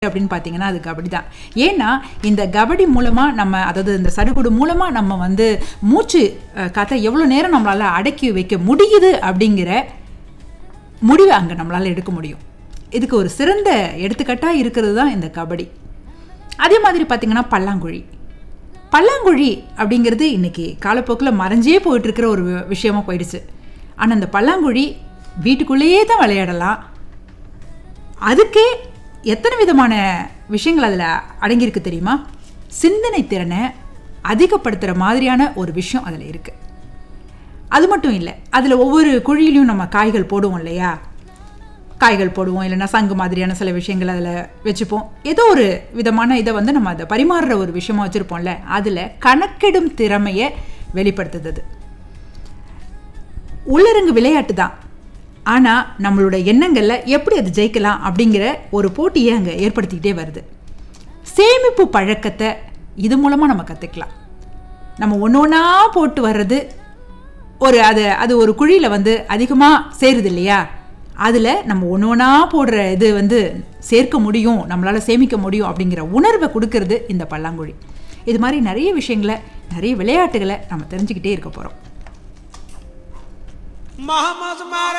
அப்படின்னு பார்த்தீங்கன்னா அது கபடி தான் ஏன்னா இந்த கபடி மூலமாக நம்ம அதாவது இந்த சடுகுடு மூலமாக நம்ம வந்து மூச்சு அஹ், காத்த எவ்வளோ நேரம் நம்மளால் அடக்கி வைக்க முடியுது அப்படிங்கிற முடிவை அங்கே நம்மளால் எடுக்க முடியும் இதுக்கு ஒரு சிறந்த எடுத்துக்காட்டாக இருக்கிறது தான் இந்த கபடி அதே மாதிரி பார்த்தீங்கன்னா பல்லாங்குழி பல்லாங்குழி அப்படிங்கிறது இன்னைக்கு காலப்போக்கில் மறைஞ்சே போயிட்டு இருக்கிற ஒரு வி- விஷயமா போயிடுச்சு ஆனால் அந்த பல்லாங்குழி வீட்டுக்குள்ளேயே தான் விளையாடலாம் அதுக்கே எத்தனை விதமான விஷயங்கள் அதில் அடங்கியிருக்கு தெரியுமா சிந்தனை திறனை அதிகப்படுத்துகிற மாதிரியான ஒரு விஷயம் அதில் இருக்குது அது மட்டும் இல்லை அதில் ஒவ்வொரு குழியிலையும் நம்ம காய்கள் போடுவோம் இல்லையா காய்கள் போடுவோம் இல்லைன்னா சங்கு மாதிரியான சில விஷயங்கள் அதில் வச்சுப்போம் ஏதோ ஒரு விதமான இதை வந்து நம்ம அதை பரிமாறுற ஒரு விஷயமா வச்சுருப்போம்ல அதில் கணக்கெடும் திறமையை வெளிப்படுத்துது அது. உள்ளரங்கு விளையாட்டு தான் ஆனால் நம்மளோட எண்ணங்களில் எப்படி அது ஜெயிக்கலாம் அப்படிங்கிற ஒரு போட்டியை அங்கே ஏற்படுத்திக்கிட்டே வருது சேமிப்பு பழக்கத்தை இது மூலமாக நம்ம கற்றுக்கலாம் நம்ம ஒன்று ஒன்றா போட்டு வர்றது ஒரு அது அது ஒரு குழியில் வந்து அதிகமாக சேருது இல்லையா அதில் நம்ம ஒன்று ஒன்றா போடுற இது வந்து சேர்க்க முடியும் நம்மளால் சேமிக்க முடியும் அப்படிங்கிற உணர்வை கொடுக்கறது இந்த பல்லாங்குழி இது மாதிரி நிறைய விஷயங்களை நிறைய விளையாட்டுகளை நம்ம தெரிஞ்சுக்கிட்டே இருக்க போகிறோம் मोहम्मद मारे